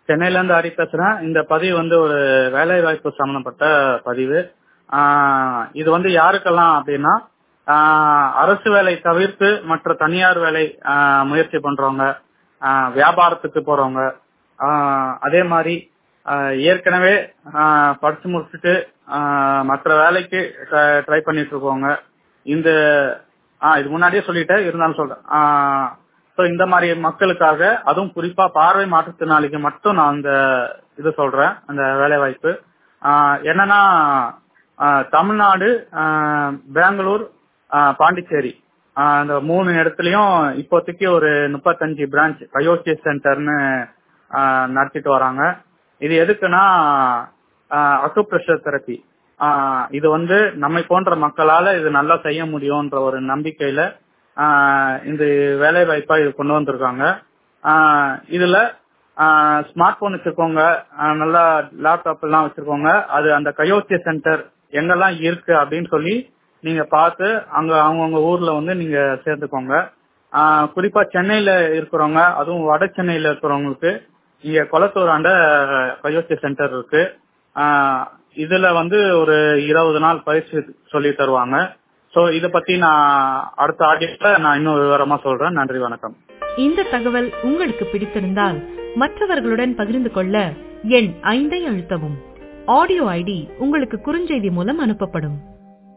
சென்னையில இருந்து ஹரி பேசுறேன் இந்த பதிவு வந்து ஒரு வேலை வாய்ப்பு சம்பந்தப்பட்ட பதிவு ஆஹ் இது வந்து யாருக்கெல்லாம் அப்படின்னா ஆஹ் அரசு வேலை தவிர்த்து மற்ற தனியார் வேலை ஆஹ் முயற்சி பண்றவங்க ஆஹ் வியாபாரத்துக்கு போறவங்க ஆஹ் அதே மாதிரி ஆஹ் ஏற்கனவே ஆஹ் படிச்சு முடிச்சுட்டு ஆஹ் மற்ற வேலைக்கு ட்ரை பண்ணிட்டு இருக்கவங்க இந்த ஆஹ் இது முன்னாடியே சொல்லிட்டேன் இருந்தாலும் சொல்றேன் ஸோ இந்த மாதிரி மக்களுக்காக அதுவும் குறிப்பா பார்வை மாற்றுத்திறனாளிக்கு மட்டும் நான் அந்த இது சொல்றேன் அந்த வேலை வாய்ப்பு ஆஹ் என்னன்னா ஆஹ் தமிழ்நாடு ஆஹ் பெங்களூர் ஆஹ் பாண்டிச்சேரி ஆஹ் இந்த மூணு இடத்துலயும் இப்போதைக்கு ஒரு முப்பத்தஞ்சு பிரான்ச் பயோசி சென்டர்னு ஆஹ் நடத்திட்டு வராங்க இது எதுக்குன்னா அக்குப்ரெஷர் தெரப்பி இது வந்து நம்மை போன்ற மக்களால இது நல்லா செய்ய முடியும்ன்ற ஒரு நம்பிக்கையில ஆஹ் இந்த வேலை வாய்ப்பா இது கொண்டு வந்திருக்காங்க ஆஹ் இதுல ஸ்மார்ட் போன் வச்சிருக்கோங்க ஆஹ் நல்லா லேப்டாப் எல்லாம் வச்சிருக்கோங்க அது அந்த கயோசிய சென்டர் எங்கெல்லாம் இருக்கு அப்படின்னு சொல்லி நீங்க பார்த்து அங்க அவங்கவுங்க ஊர்ல வந்து நீங்க சேர்த்துக்கோங்க ஆஹ் குறிப்பா சென்னையில இருக்கிறவங்க அதுவும் வட சென்னையில இருக்கிறவங்களுக்கு இங்க கொளத்தூராண்ட கயோசிய சென்டர் இருக்கு ஆஹ் இதுல வந்து ஒரு இருபது நாள் பயிற்சி சொல்லி தருவாங்க சோ இத பத்தி நான் அடுத்த ஆடியோல நான் இன்னும் விவரமா சொல்றேன் நன்றி வணக்கம் இந்த தகவல் உங்களுக்கு பிடித்திருந்தால் மற்றவர்களுடன் பகிர்ந்து கொள்ள எண் ஐந்தை அழுத்தவும் ஆடியோ ஐடி உங்களுக்கு குறுஞ்செய்தி மூலம் அனுப்பப்படும்